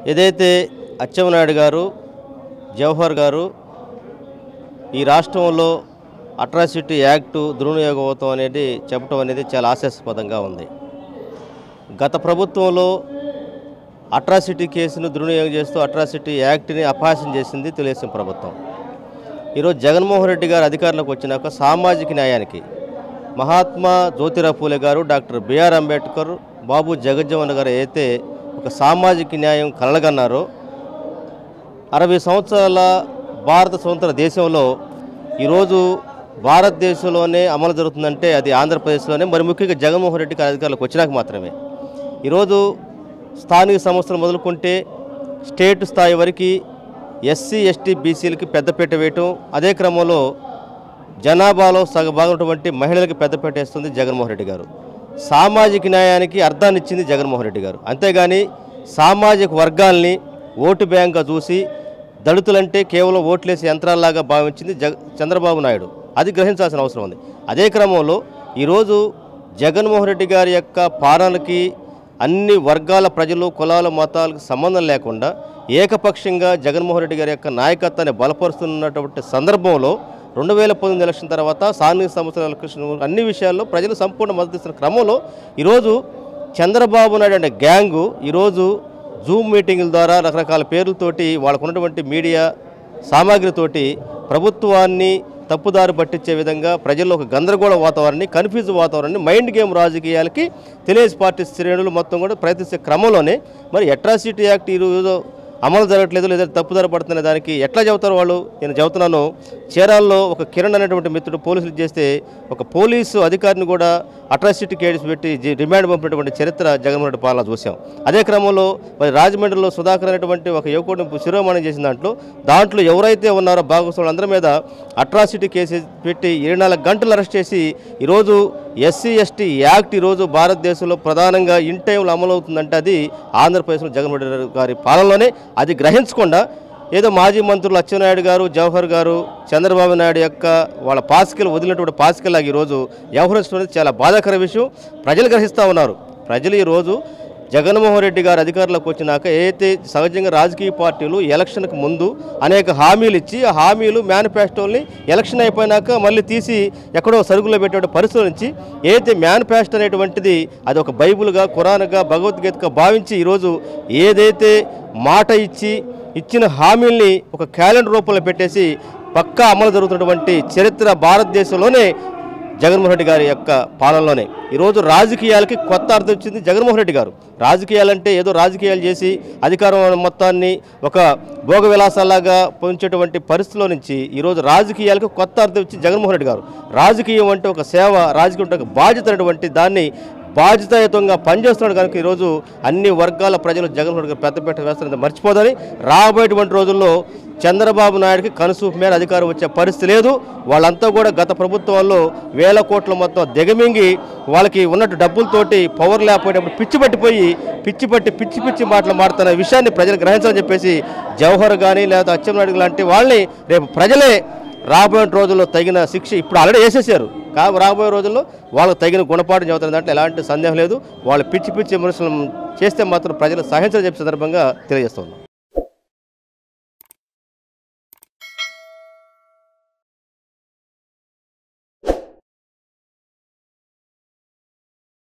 ఏదైతే అచ్చెన్నాయుడు గారు జవహర్ గారు ఈ రాష్ట్రంలో అట్రాసిటీ యాక్టు దుర్వినియోగం అనేది చెప్పడం అనేది చాలా ఆశాస్పదంగా ఉంది గత ప్రభుత్వంలో అట్రాసిటీ కేసును దుర్వినియోగం చేస్తూ అట్రాసిటీ యాక్ట్ని అపహాస్యం చేసింది తెలుగుదేశం ప్రభుత్వం ఈరోజు జగన్మోహన్ రెడ్డి గారు అధికారంలోకి వచ్చినాక సామాజిక న్యాయానికి మహాత్మా జ్యోతిరావు పూలే గారు డాక్టర్ బిఆర్ అంబేద్కర్ బాబు జగజ్జీవన్ గారు అయితే ఒక సామాజిక న్యాయం కలగన్నారో అరవై సంవత్సరాల భారత స్వతంత్ర దేశంలో ఈరోజు భారతదేశంలోనే అమలు జరుగుతుందంటే అది ఆంధ్రప్రదేశ్లోనే మరి ముఖ్యంగా జగన్మోహన్ రెడ్డికి అధికారులకు వచ్చినాక మాత్రమే ఈరోజు స్థానిక సంస్థలు మొదలుకుంటే స్టేట్ స్థాయి వరకు ఎస్సీ ఎస్టీ బీసీలకి పెద్దపీట వేయటం అదే క్రమంలో జనాభాలో సగ భాగమైనటువంటి మహిళలకు పెద్దపీట వేస్తుంది జగన్మోహన్ రెడ్డి గారు సామాజిక న్యాయానికి అర్థాన్ని ఇచ్చింది జగన్మోహన్ రెడ్డి గారు అంతేగాని సామాజిక వర్గాల్ని ఓటు బ్యాంక్గా చూసి దళితులంటే కేవలం ఓట్లేసే యంత్రాల్లాగా భావించింది జగ చంద్రబాబు నాయుడు అది గ్రహించాల్సిన అవసరం ఉంది అదే క్రమంలో ఈరోజు జగన్మోహన్ రెడ్డి గారి యొక్క పాలనకి అన్ని వర్గాల ప్రజలు కులాల మతాలకు సంబంధం లేకుండా ఏకపక్షంగా జగన్మోహన్ రెడ్డి గారి యొక్క నాయకత్వాన్ని బలపరుస్తున్నటువంటి సందర్భంలో రెండు వేల పంతొమ్మిది ఎలక్షన్ తర్వాత స్థానిక సంస్థల ఎలక్షన్ అన్ని విషయాల్లో ప్రజలు సంపూర్ణ మద్దతు ఇస్తున్న క్రమంలో ఈరోజు చంద్రబాబు నాయుడు అనే గ్యాంగు ఈరోజు జూమ్ మీటింగుల ద్వారా రకరకాల పేర్లతోటి వాళ్ళకు ఉన్నటువంటి మీడియా సామాగ్రితోటి ప్రభుత్వాన్ని తప్పుదారి పట్టించే విధంగా ప్రజల్లో ఒక గందరగోళ వాతావరణాన్ని కన్ఫ్యూజ్ వాతావరణాన్ని మైండ్ గేమ్ రాజకీయాలకి తెలుగుదేశం పార్టీ శ్రేణులు మొత్తం కూడా ప్రయత్నించే క్రమంలోనే మరి అట్రాసిటీ యాక్ట్ ఈరోజు అమలు జరగట్లేదు లేదా తప్పుదారి పడుతున్న దానికి ఎట్లా చెబుతారు వాళ్ళు నేను చెబుతున్నాను చీరాల్లో ఒక కిరణ్ అనేటువంటి మిత్రుడు పోలీసులు చేస్తే ఒక పోలీసు అధికారిని కూడా అట్రాసిటీ కేసు పెట్టి జి- రిమాండ్ పంపినటువంటి చరిత్ర జగన్మోహన్ రెడ్డి పాలన చూసాం అదే క్రమంలో మరి రాజమండ్రిలో సుధాకర్ అనేటువంటి ఒక యువకుడిని శిరోమణి చేసిన దాంట్లో దాంట్లో ఎవరైతే ఉన్నారో భాగస్వాములు అందరి మీద అట్రాసిటీ కేసు పెట్టి ఇరవై నాలుగు గంటలు అరెస్ట్ చేసి ఈరోజు ఎస్సీ ఎస్టీ యాక్ట్ ఈరోజు భారతదేశంలో ప్రధానంగా ఇన్ టైంలో అమలవుతుందంటే అది ఆంధ్రప్రదేశ్లో జగన్మోహన్ రెడ్డి గారి పాలనలోనే అది గ్రహించకుండా ఏదో మాజీ మంత్రులు అచ్చెన్నాయుడు గారు జవహర్ గారు చంద్రబాబు నాయుడు యొక్క వాళ్ళ పాసికలు వదిలినటువంటి పాసికలాగా ఈరోజు వ్యవహరించడం అనేది చాలా బాధాకర విషయం ప్రజలు గ్రహిస్తూ ఉన్నారు ప్రజలు ఈరోజు జగన్మోహన్ రెడ్డి గారు అధికారంలోకి వచ్చినాక ఏదైతే సహజంగా రాజకీయ పార్టీలు ఎలక్షన్కు ముందు అనేక హామీలు ఇచ్చి ఆ హామీలు మేనిఫెస్టోల్ని ఎలక్షన్ అయిపోయినాక మళ్ళీ తీసి ఎక్కడో సరుకులో పెట్టే పరిస్థితుల నుంచి ఏదైతే మేనిఫెస్టో అనేటువంటిది అది ఒక బైబుల్గా ఖురాన్గా భగవద్గీతగా భావించి ఈరోజు ఏదైతే మాట ఇచ్చి ఇచ్చిన హామీల్ని ఒక క్యాలెండర్ రూపంలో పెట్టేసి పక్కా అమలు జరుగుతున్నటువంటి చరిత్ర భారతదేశంలోనే జగన్మోహన్ రెడ్డి గారి యొక్క పాలనలోనే ఈరోజు రాజకీయాలకి కొత్త అర్థం ఇచ్చింది జగన్మోహన్ రెడ్డి గారు రాజకీయాలంటే ఏదో రాజకీయాలు చేసి అధికారం మొత్తాన్ని ఒక భోగ విలాసాలాగా పొంచేటువంటి పరిస్థితిలో నుంచి ఈరోజు రాజకీయాలకు కొత్త అర్థం ఇచ్చి జగన్మోహన్ రెడ్డి గారు రాజకీయం అంటే ఒక సేవ రాజకీయం అంటే ఒక బాధ్యత అనేటువంటి దాన్ని బాధ్యతాయుతంగా పనిచేస్తున్నాడు కనుక ఈరోజు అన్ని వర్గాల ప్రజలు జగన్మోహన్ రెడ్డి గారు పెద్దపేట వేస్తున్నది మర్చిపోదని రాబోయేటువంటి రోజుల్లో చంద్రబాబు నాయుడుకి కనుసూపు మేర అధికారం వచ్చే పరిస్థితి లేదు వాళ్ళంతా కూడా గత ప్రభుత్వంలో వేల కోట్ల మొత్తం దిగమింగి వాళ్ళకి ఉన్నట్టు డబ్బులతోటి పవర్ లేకపోయినప్పుడు పిచ్చి పట్టిపోయి పిచ్చి పట్టి పిచ్చి పిచ్చి మాటలు మాడుతున్న విషయాన్ని ప్రజలు గ్రహించాలని చెప్పేసి జవహర్ కానీ లేదా అచ్చెన్నాయుడు లాంటి వాళ్ళని రేపు ప్రజలే రాబోయే రోజుల్లో తగిన శిక్ష ఇప్పుడు ఆల్రెడీ వేసేసారు కా రాబోయే రోజుల్లో వాళ్ళకి తగిన గుణపాఠం చెబుతున్న దాంట్లో ఎలాంటి సందేహం లేదు వాళ్ళు పిచ్చి పిచ్చి విమర్శలు చేస్తే మాత్రం ప్రజలు సహించాలని చెప్పే సందర్భంగా తెలియజేస్తున్నాం